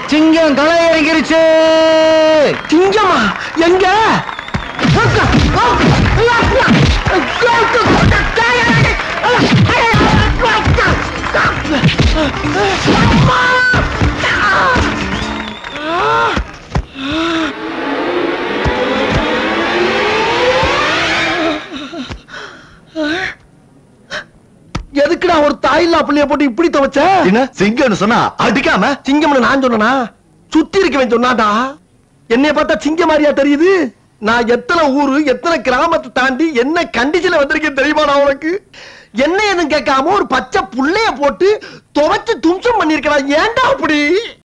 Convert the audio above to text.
சிங்கம் களை இறங்கிருச்சு சிங்கமா எங்க எதுக்குடா ஒரு தாயில்லா புள்ளைய போட்டு இப்படி துவைச்ச என்ன சிங்கம்னு சொன்னா அடிக்காம சிங்கம்னு நான் சொன்னனா சுத்தி இருக்கவன் சொன்னாடா என்னைய பார்த்தா சிங்கம் மாதிரியா தெரியுது நான் எத்தனை ஊரு எத்தனை கிராமத்தை தாண்டி என்ன கண்டிஷன்ல வந்திருக்கேன் தெரியுமாடா உனக்கு என்ன எதுவும் கேட்காம ஒரு பச்சை புள்ளைய போட்டு துவைச்சு தும்சம் பண்ணிருக்கா ஏன்டா அப்படி